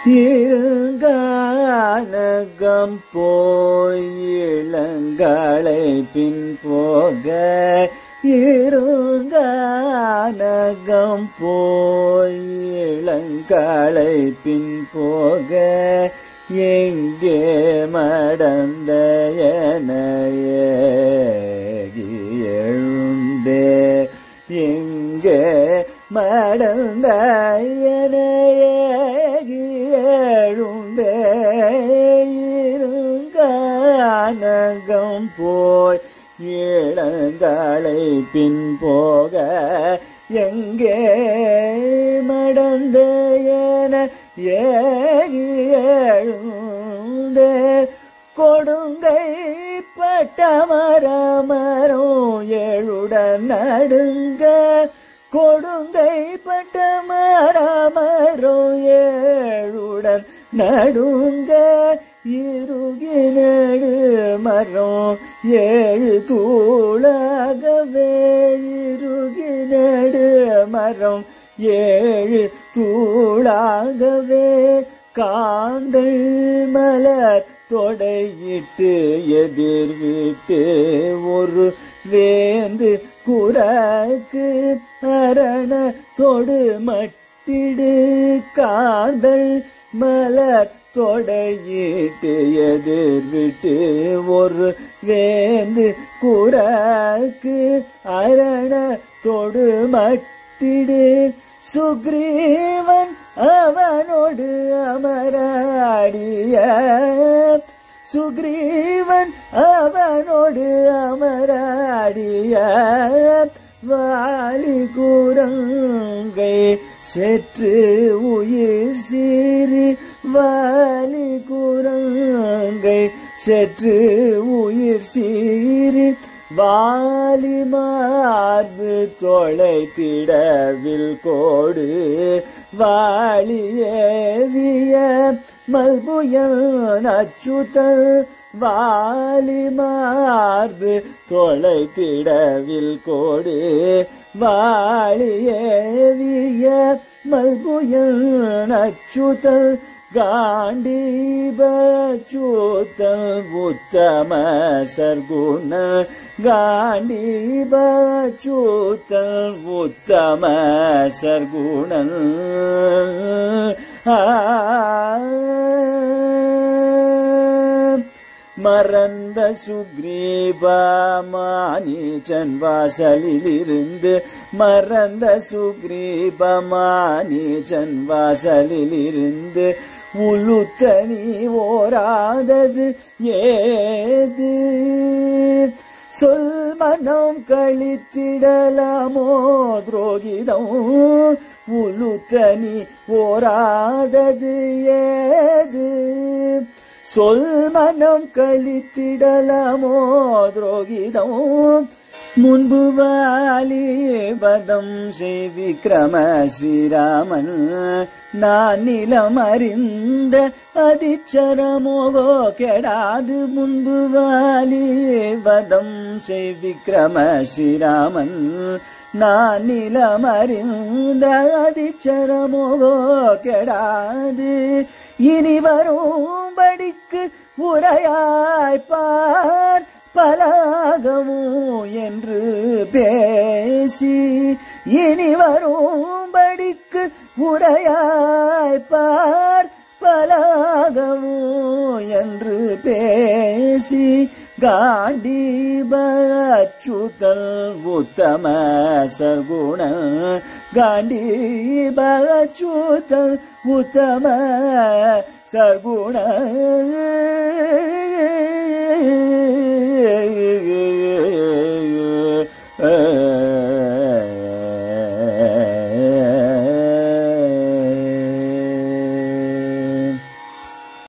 இருங்கானகம் போய் இளங்களை பின் போக இருங்கானகம் போய் இளங்களை பின் போக எங்கே மடந்த எழுந்தே எங்கே மடந்த எழுந்தே இருங்கானகம் போய் இளங்களை பின் போக எங்கே மடந்த என எழுந்தே கொடுங்கை பட்டமரமரோ எழுடன் நடுங்க கொடுங்கை பட்டமரமரோ ஏழுடன் நடுங்க இருகி நடு மரம் ஏழு தூளாகவே இருகி நடு மரம் ஏழு தூளாகவே காந்தள் மலர் தொடையிட்டு எதிர் வீட்டு ஒரு வேந்து குறக்கு அரண தொடு மட்டிடு காந்தள் மலர் தொடையிட்டு எதிர் விட்டு ஒரு வேந்து குறக்கு அரண தொடு மட்டிடு சுக்ரீவன் அவனோடு அமராடிய சுக்ரீவன் அவனோடு அமராடிய வாலி குரங்கை செற்று உயிர் சீறி வாலி குரங்கை செற்று உயிர் சீறி வாலி மார்பு தொலைத்திடவில் கோடு வாழியேவிய மல்புயன் அச்சுதல் வாலி மார்பு தொலைத்திடவில் கோடு வாழியேவிய மல்புயன் அச்சுதல் காண்டீபச்சூத்தல் உத்தம சர்க்குண காண்டீபச்சூத்தல் உத்தம சர்க்குணன் மறந்த சுக்ரீபமானீச்சன் வாசலிலிருந்து மறந்த சுக்ரீபமானீச்சன் வாசலிலிருந்து உளுத்தனி ஓராதது ஏது சொல் மனம் கழித்திடலாமோ துரோகிதம் உளுத்தனி ஓராதது ஏது சொல் மனம் கழித்திடலாமோ துரோகிதம் முன்பு வாலி வதம் செய் விக்ரம ஸ்ரீராமன் நான் நிலம் அறிந்த அதிச்சரமோகோ கெடாது முன்பு வாலி வதம் செய் விக்ரம ஸ்ரீராமன் நான் நிலம் அறிந்த அதிச்சரமோகோ கெடாது இனி வரும்படிக்கு உரையாய்ப்பார் பலாகவும் என்று பேசி இனி வரும்படிக்கு உரையாய்ப்பார் பலாகவும் என்று பேசி காண்டீபச்சுதல் உத்தம சர்க்குண காண்டீபச்சுதல் உத்தம சர்க்குண